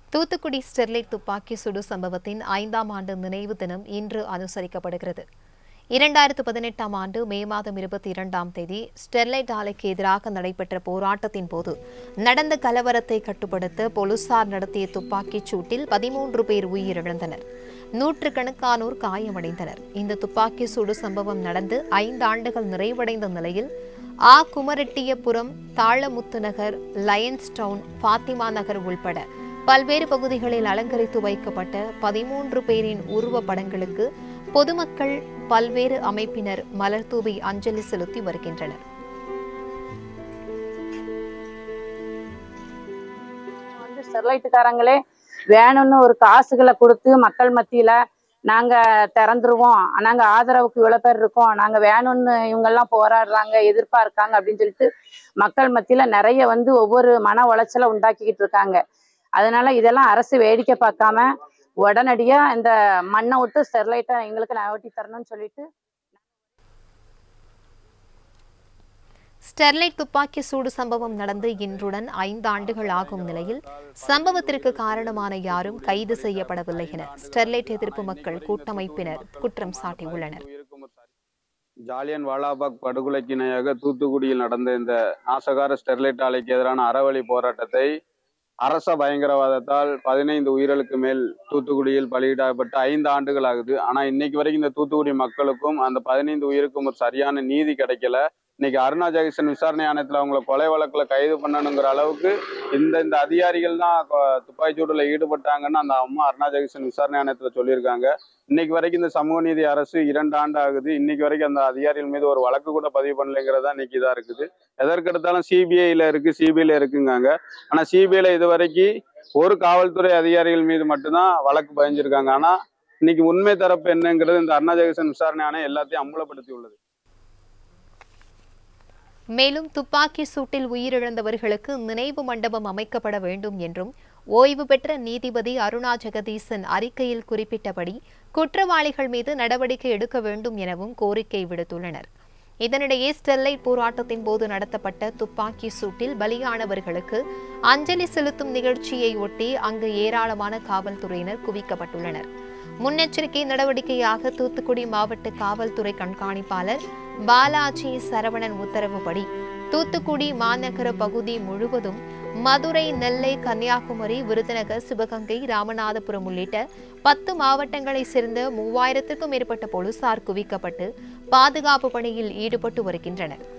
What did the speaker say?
Thoothukudi Sterlite துப்பாக்கி சுடு சம்பவத்தின் ஐந்தாம் ஆண்டு நினைவு தினம் இன்று அனுசரிக்கப்படுகிறது இரண்டாயிரத்து பதினெட்டாம் ஆண்டு மே மாதம் இருபத்தி இரண்டாம் தேதி ஸ்டெர்லைட் ஆலைக்கு எதிராக நடைபெற்ற போராட்டத்தின் போது நடந்த கலவரத்தை கட்டுப்படுத்த போலீசார் நடத்திய துப்பாக்கிச் சூட்டில் பதிமூன்று பேர் உயிரிழந்தனர் நூற்றுக்கணக்கானோர் காயமடைந்தனர் இந்த துப்பாக்கி சூடு சம்பவம் நடந்து ஐந்து ஆண்டுகள் நிறைவடைந்த நிலையில் ஆ குமரெட்டியபுரம் தாழமுத்து நகர் லயன்ஸ் டவுன் ஃபாத்திமா நகர் உள்பட பல்வேறு பகுதிகளில் அலங்கரித்து வைக்கப்பட்ட பதிமூன்று பேரின் உருவ படங்களுக்கு பொதுமக்கள் பல்வேறு அமைப்பினர் மலர்தூவி அஞ்சலி செலுத்தி வருகின்றனர் வந்து ஸ்டெர்லைட்டுக்காரங்களே வேணும்னு ஒரு காசுகளை கொடுத்து மக்கள் மத்தியில நாங்க திறந்துருவோம் நாங்க ஆதரவுக்கு இவ்வளவு பேர் இருக்கோம் நாங்க வேணும்னு இவங்கெல்லாம் போராடுறாங்க எதிர்ப்பா இருக்காங்க அப்படின்னு சொல்லிட்டு மக்கள் மத்தியில நிறைய வந்து ஒவ்வொரு மன உளைச்சலை உண்டாக்கிக்கிட்டு இருக்காங்க அதனால இதெல்லாம் அரசு வேடிக்கை பார்க்காம உடனடியா இந்த மண்ணை விட்டு ஸ்டெர்லைட்டை எங்களுக்கு நகட்டி தரணும்னு சொல்லிட்டு ஸ்டெர்லைட் துப்பாக்கி சூடு சம்பவம் நடந்து இன்றுடன் ஐந்து ஆண்டுகள் ஆகும் நிலையில் சம்பவத்திற்கு காரணமான யாரும் கைது செய்யப்படவில்லை என ஸ்டெர்லைட் எதிர்ப்பு மக்கள் கூட்டமைப்பினர் குற்றம் சாட்டியுள்ளனர் ஜாலியன் வாலாபாக் படுகொலைக்கு இணையாக தூத்துக்குடியில் நடந்த இந்த நாசகார ஸ்டெர்லைட் ஆலைக்கு எதிரான அறவழி போராட்டத்தை அரச பயங்கரவாதத்தால் பதினைந்து உயிர்களுக்கு மேல் தூத்துக்குடியில் பலியிடப்பட்டு ஐந்து ஆண்டுகள் ஆகுது ஆனா இன்னைக்கு வரைக்கும் இந்த தூத்துக்குடி மக்களுக்கும் அந்த பதினைந்து உயிருக்கும் ஒரு சரியான நீதி கிடைக்கல இன்னைக்கு அருணா ஜெகசன் விசாரணை ஆணையத்தில் அவங்கள கொலை வழக்குல கைது பண்ணணுங்கிற அளவுக்கு இந்த இந்த அதிகாரிகள் தான் துப்பாக்கி சூடுல ஈடுபட்டாங்கன்னு அந்த அம்மா அருணா ஜெகசன் விசாரணை ஆணையத்தில் சொல்லியிருக்காங்க இன்னைக்கு வரைக்கும் இந்த சமூக நீதி அரசு இரண்டு ஆண்டு ஆகுது இன்னைக்கு வரைக்கும் அந்த அதிகாரிகள் மீது ஒரு வழக்கு கூட பதிவு பண்ணலைங்கிறதா இன்னைக்கு இதா இருக்குது எதற்கெடுத்தாலும் சிபிஐல இருக்கு சிபிஐல இருக்குங்காங்க ஆனா சிபிஐல இது வரைக்கும் ஒரு காவல்துறை அதிகாரிகள் மீது மட்டும்தான் வழக்கு பதிஞ்சிருக்காங்க ஆனா இன்னைக்கு உண்மை தரப்பு என்னங்கிறது இந்த அருணா ஜெகசன் விசாரணை ஆணையம் எல்லாத்தையும் அம்பலப்படுத்தி உள்ளது மேலும் துப்பாக்கி சூட்டில் உயிரிழந்தவர்களுக்கு நினைவு மண்டபம் அமைக்கப்பட வேண்டும் என்றும் ஓய்வு பெற்ற நீதிபதி அருணா ஜெகதீசன் அறிக்கையில் குறிப்பிட்டபடி குற்றவாளிகள் மீது நடவடிக்கை எடுக்க வேண்டும் எனவும் கோரிக்கை விடுத்துள்ளனர் இதனிடையே ஸ்டெர்லைட் போராட்டத்தின் போது நடத்தப்பட்ட துப்பாக்கி சூட்டில் பலியானவர்களுக்கு அஞ்சலி செலுத்தும் நிகழ்ச்சியை ஒட்டி அங்கு ஏராளமான காவல்துறையினர் குவிக்கப்பட்டுள்ளனர் முன்னெச்சரிக்கை நடவடிக்கையாக தூத்துக்குடி மாவட்ட காவல்துறை கண்காணிப்பாளர் பாலாஜி சரவணன் உத்தரவுப்படி தூத்துக்குடி மாநகர பகுதி முழுவதும் மதுரை நெல்லை கன்னியாகுமரி விருதுநகர் சிவகங்கை ராமநாதபுரம் உள்ளிட்ட பத்து மாவட்டங்களைச் சேர்ந்த மூவாயிரத்திற்கும் மேற்பட்ட போலீசார் குவிக்கப்பட்டு பாதுகாப்பு பணியில் ஈடுபட்டு வருகின்றனர்